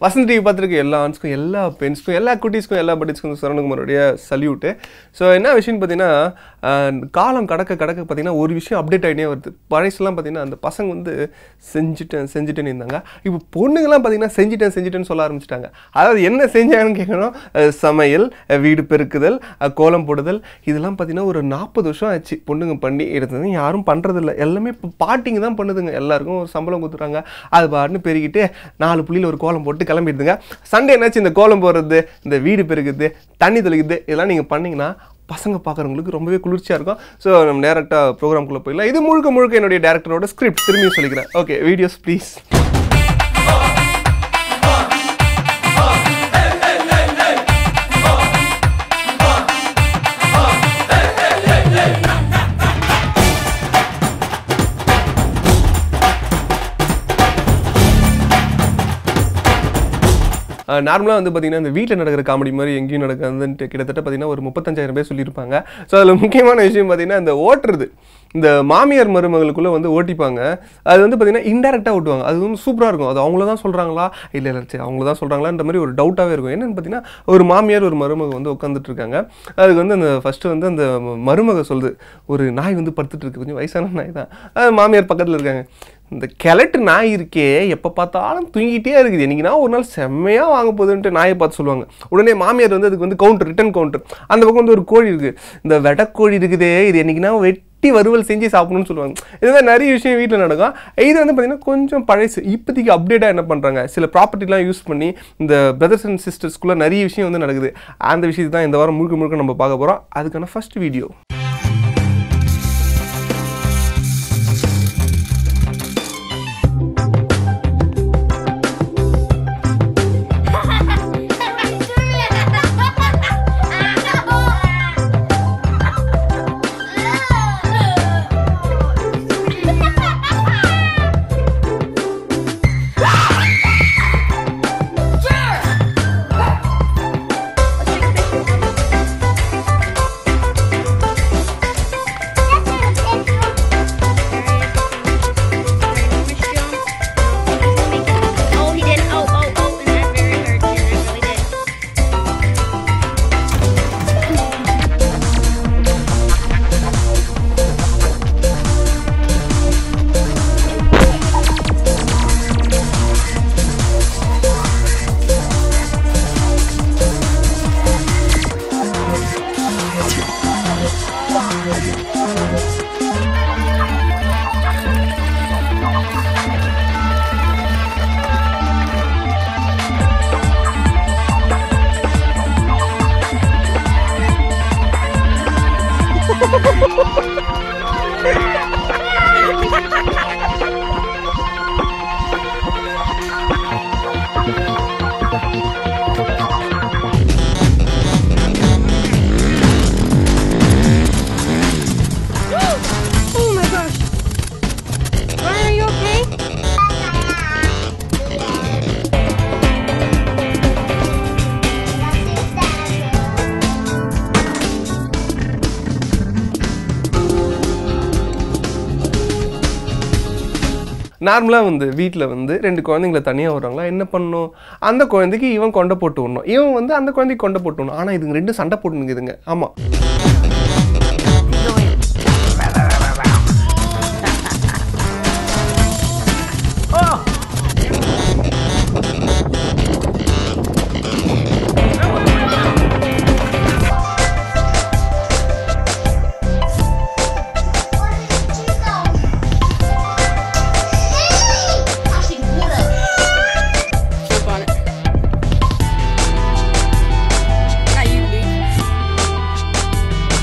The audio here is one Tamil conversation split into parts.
வசந்த் டிவி பார்த்துருக்க எல்லா ஆன்ஸ்க்கும் எல்லா பென்ஸ்க்கும் எல்லா குட்டீஸ்க்கும் எல்லா படிஸ்க்கும் சரவணகுமாரோடைய சல்யூட்டு ஸோ என்ன விஷயம்னு பார்த்தீங்கன்னா ஆஹ், காலம் கடக்க கடக்க பார்த்தீங்கன்னா ஒரு விஷயம் அப்டேட் ஆகிட்டே வருது பழசுலாம் பார்த்தீங்கன்னா அந்த பசங்க வந்து செஞ்சுட்டேன் செஞ்சுட்டேன்னு இருந்தாங்க இப்போ பொண்ணுங்கலாம் பார்த்தீங்கன்னா செஞ்சுட்டேன் செஞ்சுட்டேன்னு சொல்ல ஆரம்பிச்சிட்டாங்க அதாவது என்ன செஞ்சாங்கன்னு கேட்கணும் அஹ், சமையல் அஹ், வீடு பெருக்குதல் அஹ், கோலம் போடுதல் இதெல்லாம் பார்த்தீங்கன்னா ஒரு நாற்பது வருஷம் ஆச்சு பொண்ணுங்க பண்ணி இருந்தது யாரும் பண்ணுறதில்ல எல்லாமே இப்போ பாட்டிங்க தான் பண்ணுதுங்க எல்லாருக்கும் ஒரு சம்பளம் கொடுத்துறாங்க அது பாட்டுன்னு பெருகிட்டு நாலு புள்ளியில் ஒரு கோலம் போட்டு கிளம்பிடுதுங்க சண்டே என்னாச்சு இந்த கோலம் போடுறது இந்த வீடு பெருக்குது தண்ணி தெளிக்குது இதெல்லாம் நீங்கள் பண்ணீங்கன்னா பசங்க பார்க்குறவங்களுக்கு ரொம்பவே குளிர்ச்சியாக இருக்கும் ஸோ நம்ம டேரெக்டாக ப்ரோக்ராம்குள்ளே போயிடலாம் இது முழுக்க முழுக்க என்னுடைய டேரக்டரோட ஸ்கிரிப்ட் திரும்பியும் சொல்லிக்கிறேன் ஓகே வீடியோஸ் ப்ளீஸ் நார்மலாக வந்து பார்த்தீங்கன்னா இந்த வீட்டில் நடக்கிற காமெடி மாதிரி எங்கேயும் நடக்காதுன்ட்டு கிட்டத்தட்ட பார்த்தீங்கன்னா ஒரு முப்பத்தஞ்சாயிரம் பேர் சொல்லியிருப்பாங்க ஸோ அதில் முக்கியமான விஷயம் பார்த்தீங்கன்னா இந்த ஓட்டுறது இந்த மாமியார் மருமகளுக்குள்ளே வந்து ஓட்டிப்பாங்க அது வந்து பார்த்தீங்கன்னா இன்டெரக்டாக ஓட்டுவாங்க அது வந்து சூப்பராக இருக்கும் அது அவங்கள தான் சொல்கிறாங்களா இல்லை இல்லை சரி அவங்கள தான் சொல்கிறாங்களான்ற மாதிரி ஒரு டவுட்டாகவே இருக்கும் என்னென்னு பார்த்தீங்கன்னா ஒரு மாமியார் ஒரு மருமக வந்து உட்காந்துட்டு இருக்காங்க அதுக்கு வந்து அந்த ஃபஸ்ட்டு வந்து அந்த மருமக சொல்லுது ஒரு நாய் வந்து படுத்துட்டு இருக்கு கொஞ்சம் வயசான நாய் தான் அது மாமியார் பக்கத்தில் இருக்காங்க இந்த கிழட்டு நாய் இருக்கே எப்போ பார்த்தாலும் தூங்கிட்டே இருக்குது என்னைக்குனா ஒரு நாள் செம்மையாக வாங்க போகுதுன்ட்டு நாயை பார்த்து சொல்லுவாங்க உடனே மாமியார் வந்து அதுக்கு வந்து கவுண்டர் ரிட்டன் கவுண்டர் அந்த பக்கம் வந்து ஒரு கோழி இருக்குது இந்த வெடக்கோழி இருக்குதே இது என்னைக்குனா வெட்டி வறுவல் செஞ்சு சாப்பிடணும்னு சொல்லுவாங்க இதுதான் நிறைய விஷயம் வீட்டில் நடக்கும் இது வந்து பார்த்திங்கன்னா கொஞ்சம் பழசு இப்போதைக்கு அப்டேட்டாக என்ன பண்ணுறாங்க சில ப்ராப்பர்ட்டிலாம் யூஸ் பண்ணி இந்த பிரதர்ஸ் அண்ட் சிஸ்டர்ஸ்குள்ளே நிறைய விஷயம் வந்து நடக்குது அந்த விஷயத்தை தான் இந்த வாரம் முழுக்க முழுக்க நம்ம பார்க்க போகிறோம் அதுக்கான first video Oh, he did. Oh, oh, oh, and that very hurt. That really did. Oh my gosh. Ryan, are you okay? நார்மலாக வந்து வீட்டில் வந்து ரெண்டு குழந்தைங்கள தனியாக வர்றாங்களா என்ன பண்ணணும் அந்த குழந்தைக்கு இவன் கொண்டை போட்டு விடணும் இவன் வந்து அந்த குழந்தைக்கு கொண்டை போட்டு விடணும் ஆனால் இதுங்க ரெண்டும் சண்டை போட்டுனுங்குதுங்க ஆமாம் Jump on it. Not you, dude.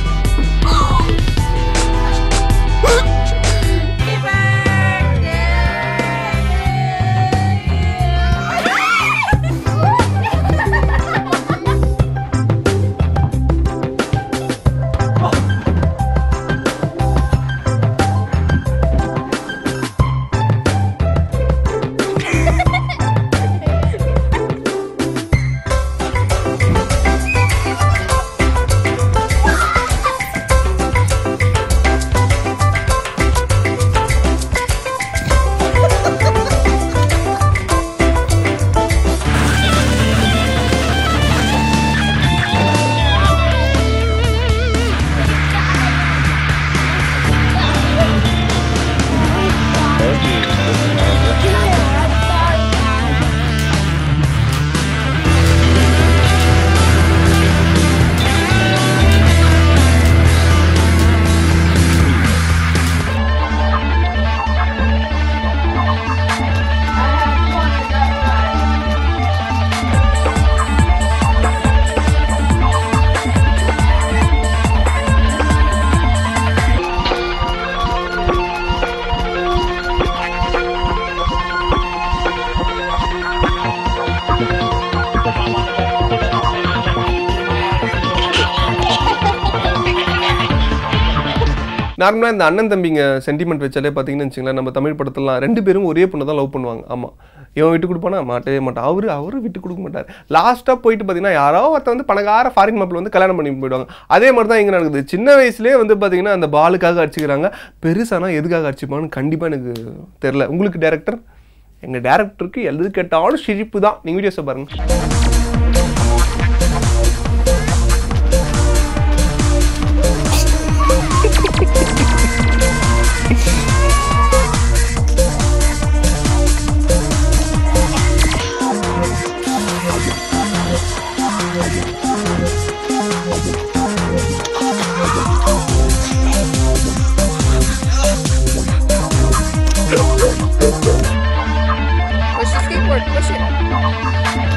நார்மலாக இந்த அண்ணன் தம்பிங்க சென்டிமெண்ட் வச்சாலே பார்த்தீங்கன்னு வச்சுங்களேன் நம்ம தமிழ் படத்துலலாம் ரெண்டு பேரும் ஒரே பொண்ணை தான் லவ் பண்ணுவாங்க ஆமாம் இவன் விட்டு கொடுப்பானா மாட்டவே மாட்டான் அவரு அவரு விட்டு கொடுக்க மாட்டார் லாஸ்ட்டாக போயிட்டு பார்த்தீங்கன்னா யாரோ ஒருத்தன் வந்து பணக்கார ஃபாரின் மாப்பிள் வந்து கல்யாணம் பண்ணி போயிடுவாங்க அதே மாதிரி தான் இங்கே நடக்குது சின்ன வயசுலேயே வந்து பார்த்தீங்கன்னா அந்த பாலுக்காக அடிச்சுக்கிறாங்க பெருசானா எதுக்காக அடிச்சுப்பான்னு கண்டிப்பாக எனக்கு தெரில உங்களுக்கு டேரக்டர் எங்கள் டேரக்டருக்கு எது கேட்டாலும் சிரிப்பு தான் நீங்கள் வீடியோஸை பாருங்கள் Push the skateboard. Push it.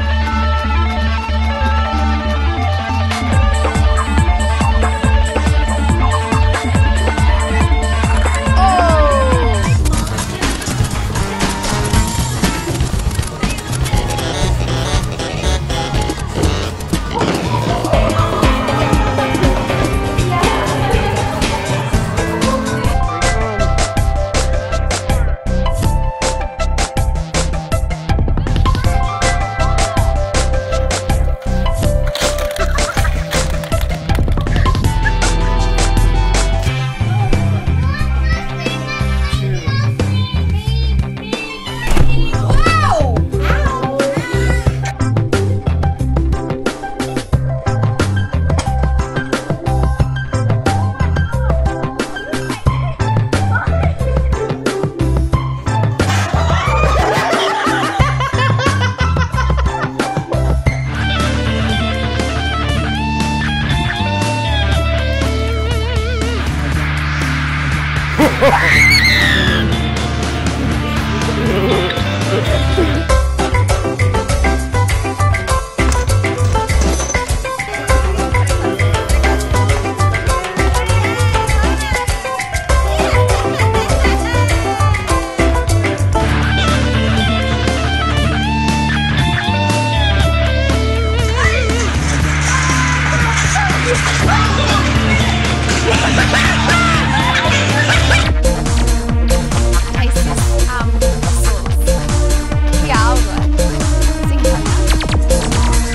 heißt es ähm, so. Ja, aber sing mal.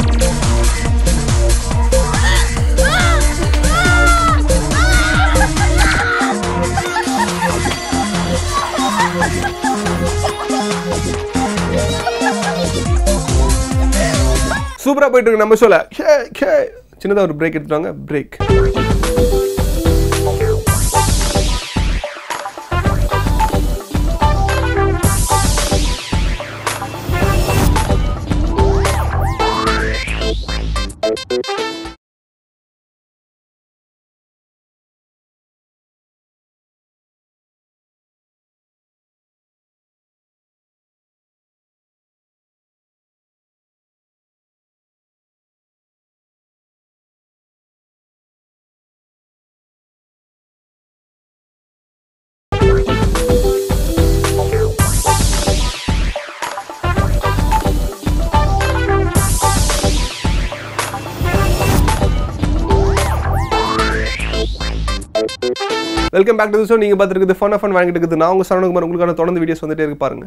சூப்பராக போயிட்டு இருக்கு நம்ம சொல்ல ஹே ஹே சின்னதாக ஒரு பிரேக் எடுத்துட்டாங்க break welcome back to show நீங்கள் பார்த்துருக்குது ஃபன் ஃபன் வாங்கிட்டு இருக்குது நான் உங்கள் சரவணகுமார் உங்களுக்கான தொடர்ந்து வீடியோஸ் வந்துட்டே இருக்கு பாருங்க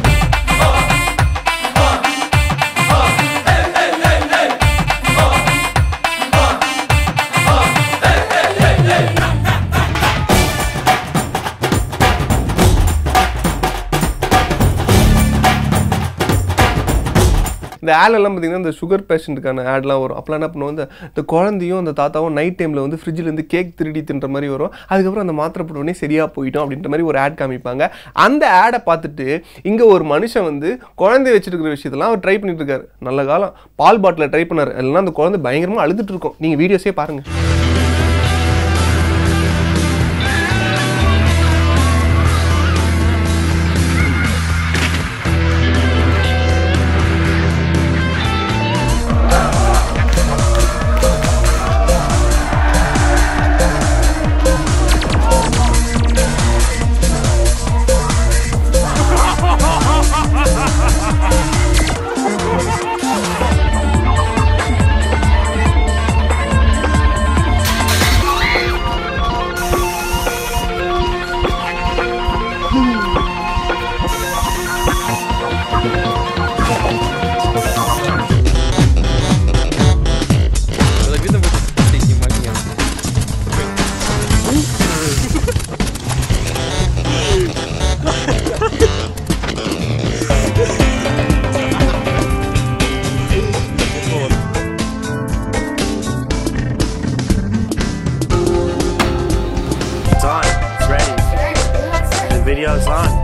இந்த ad எல்லாம் பார்த்தீங்கன்னா இந்த சுகர் பேஷண்ட்டுக்கான ஆட்லாம் வரும் அப்போலாம் என்ன பண்ணுவோம் இந்த இந்த குழந்தையும் அந்த தாத்தாவும் நைட் டைமில் வந்து ஃப்ரிட்ஜில் இருந்து கேக் திருடி தின்ற மாதிரி வரும் அதுக்கப்புறம் அந்த மாத்திரை போட்ட உடனே சரியாக போயிட்டோம் அப்படின்ற மாதிரி ஒரு ஆட் காமிப்பாங்க அந்த ஆடை பார்த்துட்டு இங்கே ஒரு மனுஷன் வந்து குழந்தை வச்சிருக்கிற விஷயத்தெல்லாம் அவர் ட்ரை பண்ணிட்டு இருக்காரு நல்ல காலம் பால் பாட்டில் ட்ரை பண்ணார் இல்லைன்னா அந்த குழந்தை பயங்கரமாக அழுதுட்டு இருக்கும் நீங்கள் வீடியோஸே பாருங்கள் goes on.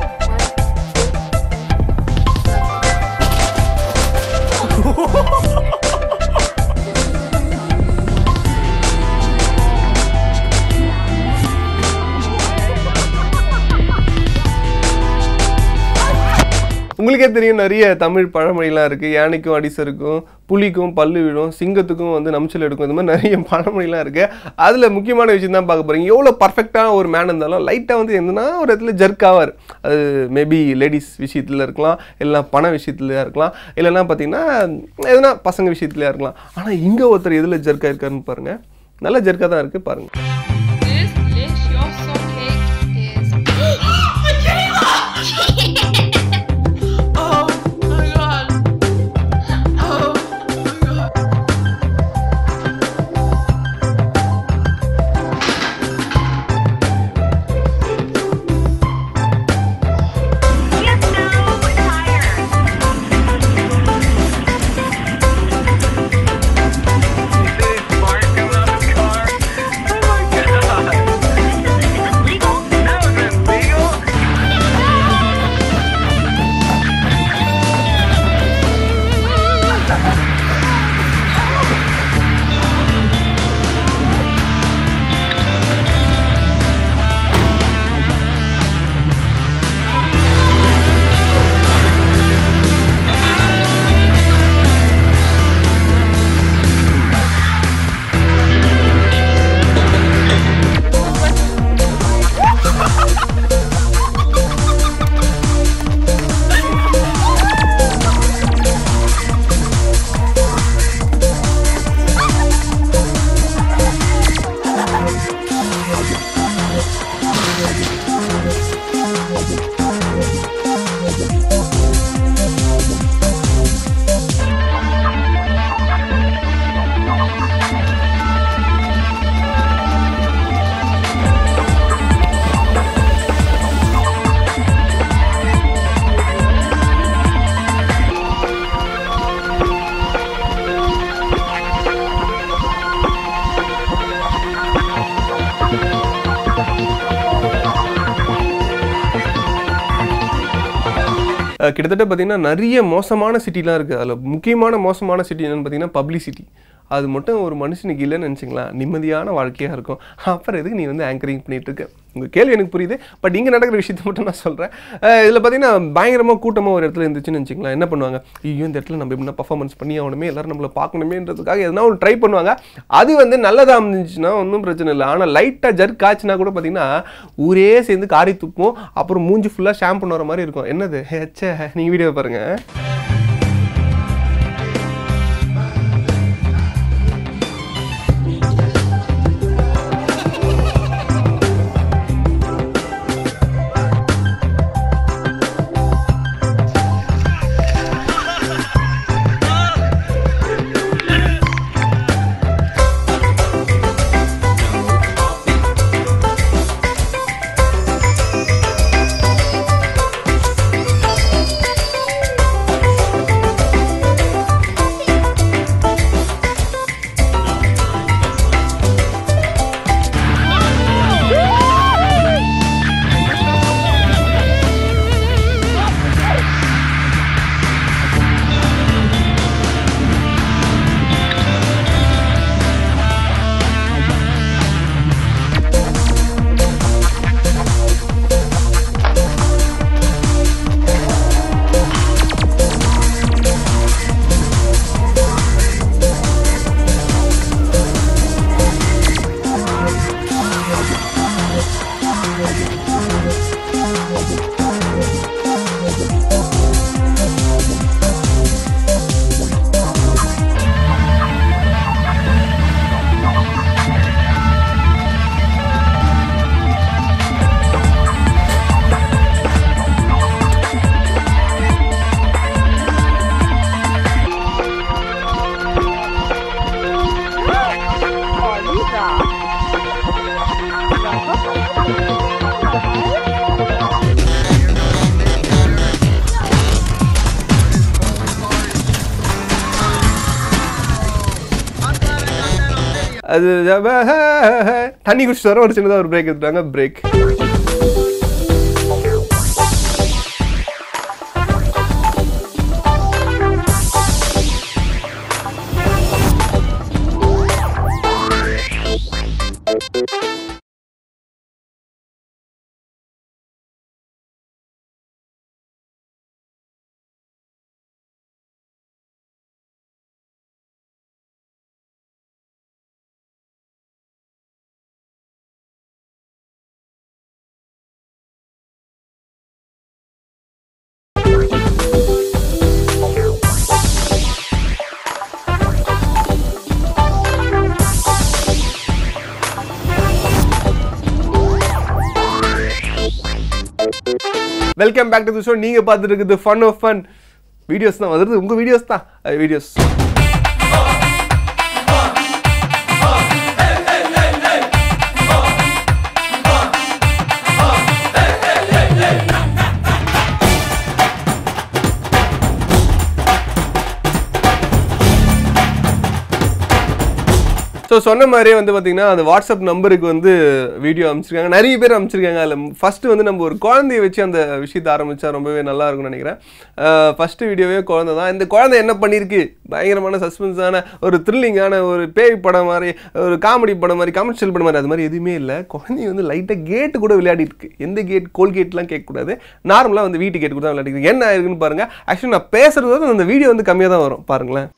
உங்களுக்கே தெரியும் நிறைய தமிழ் பழமொழிலாம் இருக்குது யானைக்கும் அடிசருக்கும் புலிக்கும் பல்லு விழும் சிங்கத்துக்கும் வந்து நம்ச்சல் எடுக்கும் இந்த மாதிரி நிறைய பழமொழிலாம் இருக்குது அதில் முக்கியமான விஷயம் தான் பார்க்க போகிறீங்க எவ்வளோ பர்ஃபெக்டான ஒரு மேன் இருந்தாலும் லைட்டாக வந்து என்னன்னா ஒரு இடத்துல ஜர்க் ஆவார் அது மேபி லேடிஸ் விஷயத்தில் இருக்கலாம் இல்லை பண விஷயத்துல இருக்கலாம் இல்லைன்னா பார்த்தீங்கன்னா எதுனா பசங்க விஷயத்துலையா இருக்கலாம் ஆனால் இங்கே ஒருத்தர் எதில் ஜர்க் ஆயிருக்காருன்னு பாருங்கள் நல்ல ஜர்க்காக தான் இருக்குது பாருங்கள் This delicious cake is. Oh my god. Oh my god. அஹ் கிட்டத்தட்ட பார்த்தீங்கன்னா நிறைய மோசமான சிட்டிலாம் இருக்குது அதில் முக்கியமான மோசமான சிட்டி என்னன்னு பார்த்தீங்கன்னா பப்ளிசிட்டி அது மட்டும் ஒரு மனுஷனுக்கு இல்லைன்னு நினச்சிங்களா நிம்மதியான வாழ்க்கையாக இருக்கும் அப்புறம் எதுக்கு நீ வந்து ஆங்கரிங் பண்ணிட்டு இருக்க உங்கள் கேள்வி எனக்கு புரியுது பட் இங்கே நடக்கிற விஷயத்த மட்டும் நான் சொல்கிறேன் இதில் பார்த்தீங்கன்னா பயங்கரமாக கூட்டமாக ஒரு இடத்துல இருந்துச்சுன்னு வச்சுங்களேன் என்ன பண்ணுவாங்க ஐயோ இந்த இடத்துல நம்ம எப்படின்னா பர்ஃபார்மன்ஸ் பண்ணி ஆகணுமே எல்லாரும் நம்மளை பார்க்கணுமேன்றதுக்காக எதனா ஒரு ட்ரை பண்ணுவாங்க அது வந்து நல்லதாக இருந்துச்சுன்னா ஒன்றும் பிரச்சனை இல்லை ஆனால் லைட்டாக ஜர்க் ஆச்சுன்னா கூட பார்த்தீங்கன்னா ஊரே சேர்ந்து காரி துப்பும் அப்புறம் மூஞ்சி ஃபுல்லாக ஷாம்பு வர மாதிரி இருக்கும் என்னது ஹெச்ச நீங்கள் வீடியோ பாருங்கள் அது தண்ணி குடிச்சிட்டு வர ஒரு சின்னதாக ஒரு பிரேக் எடுத்துட்டாங்க break welcome back to the show நீங்க பார்த்துட்டு இருக்குது ஃபன் ஆஃப் ஃபன் வீடியோஸ் தான் வருது உங்க வீடியோஸ் தான் வீடியோஸ் ஸோ சொன்ன மாதிரியே வந்து பார்த்தீங்கன்னா அந்த வாட்ஸ்அப் நம்பருக்கு வந்து வீடியோ அனுப்பிச்சிருக்காங்க நிறைய பேர் அனுப்பிச்சிருக்காங்க அதில் ஃபஸ்ட்டு வந்து நம்ம ஒரு குழந்தைய வச்சு அந்த விஷயத்தை ஆரம்பித்தா ரொம்பவே நல்லா இருக்கும்னு நினைக்கிறேன் ஃபஸ்ட்டு வீடியோவே குழந்தை தான் இந்த குழந்தை என்ன பண்ணியிருக்கு பயங்கரமான சஸ்பென்ஸான ஒரு த்ரில்லிங்கான ஒரு பேய் படம் மாதிரி ஒரு காமெடி படம் மாதிரி கமர்ஷியல் படம் மாதிரி அது மாதிரி எதுவுமே இல்லை குழந்தை வந்து லைட்டாக கேட்டு கூட விளையாடிட்டு இருக்கு எந்த கேட் கோல் கேட்லாம் கேட்கக்கூடாது நார்மலாக வந்து வீட்டு கேட் கூட தான் விளையாடிருக்கு என்ன ஆயிருக்குன்னு பாருங்கள் ஆக்சுவலி நான் பேசுறது வந்து அந்த வீடியோ வந்து கம்மியாக தான் வரும் பாருங்களேன்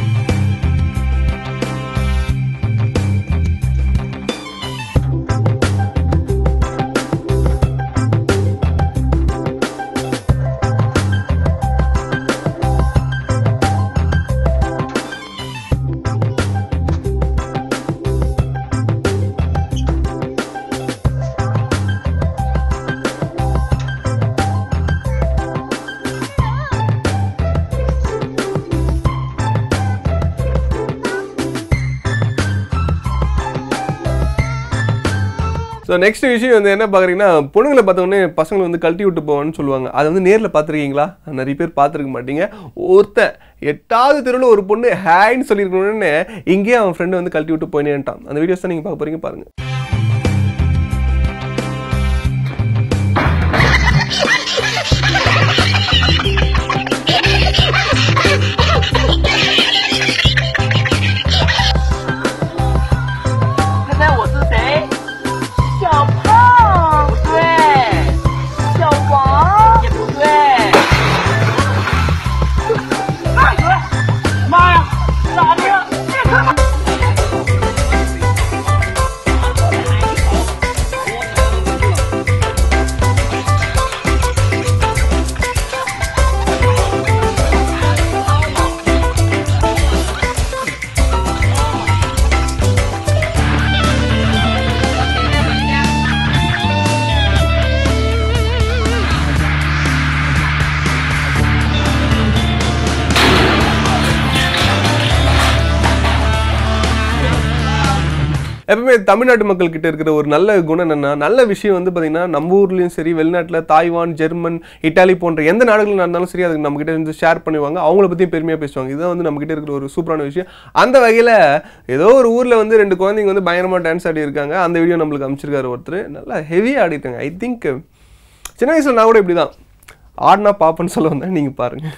ஸோ நெக்ஸ்ட் விஷயம் வந்து என்ன பார்க்குறீங்கன்னா பொண்ணுங்களை பார்த்தோன்னே பசங்களை வந்து கழட்டி விட்டு போவான்னு சொல்லுவாங்க அதை வந்து நேரில் பார்த்துருக்கீங்களா நிறைய பேர் பார்த்துருக்க மாட்டீங்க ஒருத்தன் எட்டாவது தெருவில் ஒரு பொண்ணு ஹேன்னு சொல்லியிருக்கணுன்னு இங்கேயே அவன் ஃப்ரெண்டு வந்து கழட்டி விட்டு போயினேன்ட்டான் அந்த வீடியோஸ் தான் நீங்கள் பார்க்க போறீங்க பாருங்க எப்பவுமே தமிழ்நாட்டு மக்கள் கிட்ட இருக்கிற ஒரு நல்ல குணம் என்னன்னா நல்ல விஷயம் வந்து பார்த்தீங்கன்னா நம்ம ஊர்லேயும் சரி வெளிநாட்டில் தாய்வான் ஜெர்மன் இட்டாலி போன்ற எந்த நாடுகள் நடந்தாலும் சரி அதுக்கு நம்ம கிட்ட இருந்து ஷேர் பண்ணுவாங்க அவங்கள பற்றியும் பெருமையாக பேசுவாங்க இதுதான் வந்து நம்ம கிட்ட இருக்கிற ஒரு சூப்பரான விஷயம் அந்த வகையில் ஏதோ ஒரு ஊரில் வந்து ரெண்டு குழந்தைங்க வந்து பயங்கரமாக டான்ஸ் ஆடி இருக்காங்க அந்த வீடியோ நம்மளுக்கு அமைச்சிருக்காரு ஒருத்தர் நல்லா ஹெவியாக ஆடிருக்காங்க ஐ திங்க் சின்ன வயசில் நான் கூட இப்படி தான் ஆடினா பாப்பேன்னு சொல்ல வந்தேன் நீங்கள் பாருங்கள்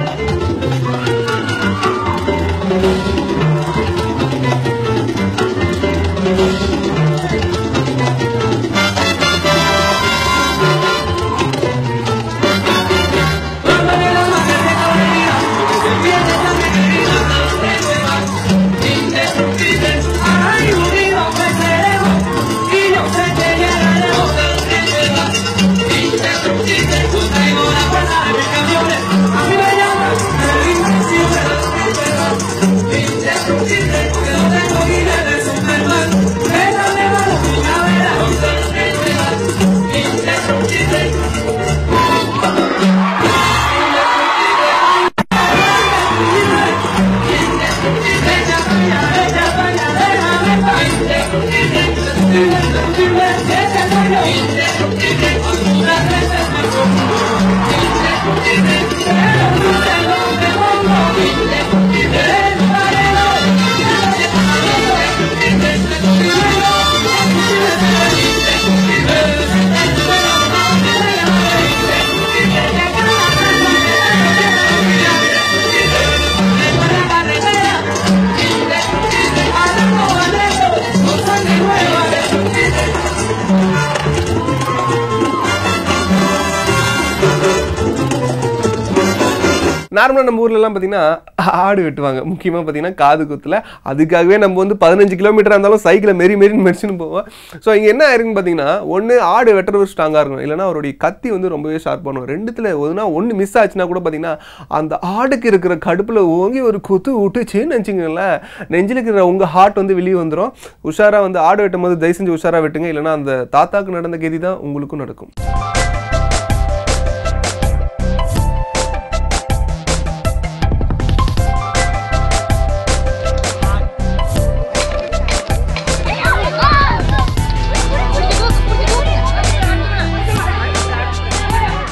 நார்மலாக நம்ம ஊர்லலாம் பார்த்தீங்கன்னா ஆடு வெட்டுவாங்க முக்கியமாக பார்த்தீங்கன்னா காது குத்தில் அதுக்காகவே நம்ம வந்து பதினஞ்சு கிலோமீட்டர் இருந்தாலும் சைக்கிளை மெரி மெரின்னு மெரிச்சுன்னு போவோம் ஸோ இங்கே என்ன ஆயிருக்குன்னு பார்த்தீங்கன்னா ஒன்று ஆடு வெட்டுறது ஸ்ட்ராங்காக இருக்கணும் இல்லைன்னா அவருடைய கத்தி வந்து ரொம்பவே ஷார்ப் பண்ணும் ரெண்டுத்தில் ஒதுனா ஒன்று மிஸ் ஆச்சுன்னா கூட பார்த்தீங்கன்னா அந்த ஆடுக்கு இருக்கிற கடுப்பில் ஓங்கி ஒரு குத்து விட்டுச்சுன்னு நினச்சிங்களேன் நெஞ்சில் இருக்கிற உங்கள் ஹார்ட் வந்து வெளியே வந்துடும் உஷாராக வந்து ஆடு வெட்டும் போது தயவு செஞ்சு உஷாராக வெட்டுங்க இல்லைன்னா அந்த தாத்தாக்கு நடந்த கதி தான் உங்களுக்கும் நடக்கும்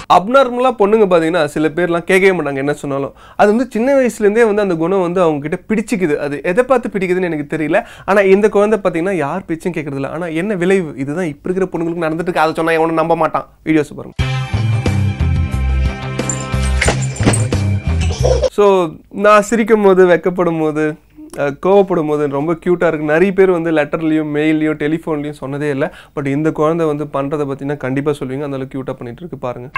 அப்நார்மலாக பொண்ணுங்க பார்த்தீங்கன்னா சில பேர்லாம் கேட்கவே மாட்டாங்க என்ன சொன்னாலும் அது வந்து சின்ன வயசுலேருந்தே வந்து அந்த குணம் வந்து அவங்க கிட்ட பிடிச்சிக்குது அது எதை பார்த்து பிடிக்குதுன்னு எனக்கு தெரியல ஆனால் இந்த குழந்தை பார்த்தீங்கன்னா யார் பேச்சும் கேட்கறதில்ல ஆனால் என்ன விளைவு இதுதான் இப்போ இருக்கிற பொண்ணுங்களுக்கு நடந்துட்டு இருக்கு அதை சொன்னால் எவனும் நம்ப மாட்டான் வீடியோஸ் பாருங்க ஸோ நான் சிரிக்கும் போது வெக்கப்படும் போது அஹ், கோவப்படும் போது ரொம்ப க்யூட்டாக இருக்குது நிறைய பேர் வந்து லெட்டர்லேயும் மெயில்லையும் டெலிஃபோன்லையும் சொன்னதே இல்லை பட் இந்த குழந்தை வந்து பண்ணுறதை பற்றினா கண்டிப்பாக சொல்லுவீங்க அந்த அளவுக்கு க்யூட்டாக பண்ணிட்டு இருக்கு பாருங்க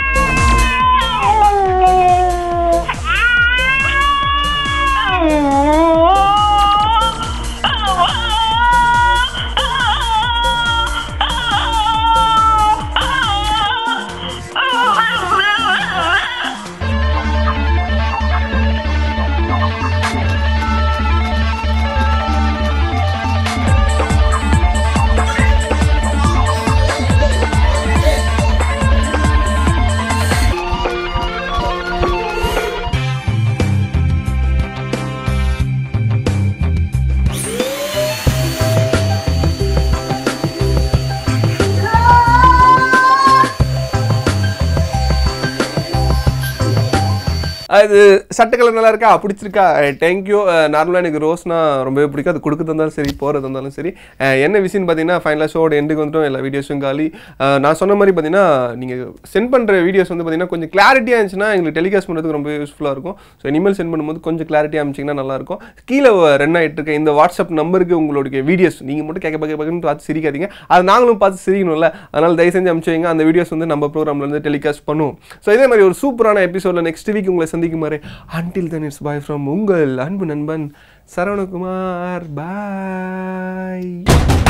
அது சட்டை கலர் நல்லா இருக்கா பிடிச்சிருக்கா தேங்க்யூ நார்மலாக எனக்கு ரோஸ்னா ரொம்பவே பிடிக்கும் அது கொடுக்குறது இருந்தாலும் சரி போகிறது இருந்தாலும் சரி அஹ், என்ன விஷயம்னு பார்த்தீங்கன்னா ஃபைனலாக ஷோட எண்டுக்கு வந்துட்டோம் எல்லா வீடியோஸும் காலி அஹ், நான் சொன்ன மாதிரி பார்த்தீங்கன்னா நீங்கள் சென்ட் பண்ணுற வீடியோஸ் வந்து பார்த்தீங்கன்னா கொஞ்சம் கிளாரிட்டியாக இருந்துச்சுன்னா எங்களுக்கு டெலிகாஸ்ட் பண்ணுறதுக்கு ரொம்ப யூஸ்ஃபுல்லாக இருக்கும் ஸோ இனிமேல் சென்ட் பண்ணும்போது கொஞ்சம் கிளாரிட்டியாக அமைச்சிங்கன்னா நல்லாயிருக்கும் கீழே ரன் ஆகிட்டு இருக்க இந்த வாட்ஸ்அப் நம்பருக்கு உங்களுடைய வீடியோஸ் நீங்கள் மட்டும் கேட்க பார்க்க பார்க்கன்னு பார்த்து சிரிக்காதீங்க அது நாங்களும் பார்த்து சிரிக்கணும்ல அதனால் தயவு செஞ்சு அனுப்பிச்சு வைங்க அந்த வீடியோஸ் வந்து நம்ம ப்ரோக்ராம்ல இருந்து டெலிகாஸ்ட் பண்ணுவோம் ஸோ இதே மாதிரி ஒரு சூப்பரான எபிசோடில் நெக்ஸ்ட் வீக் உங்களை சந்திக்கும் மாதிரி until then it's bye from உங்கள் அன்பு நண்பன் சரவணகுமார் பாய்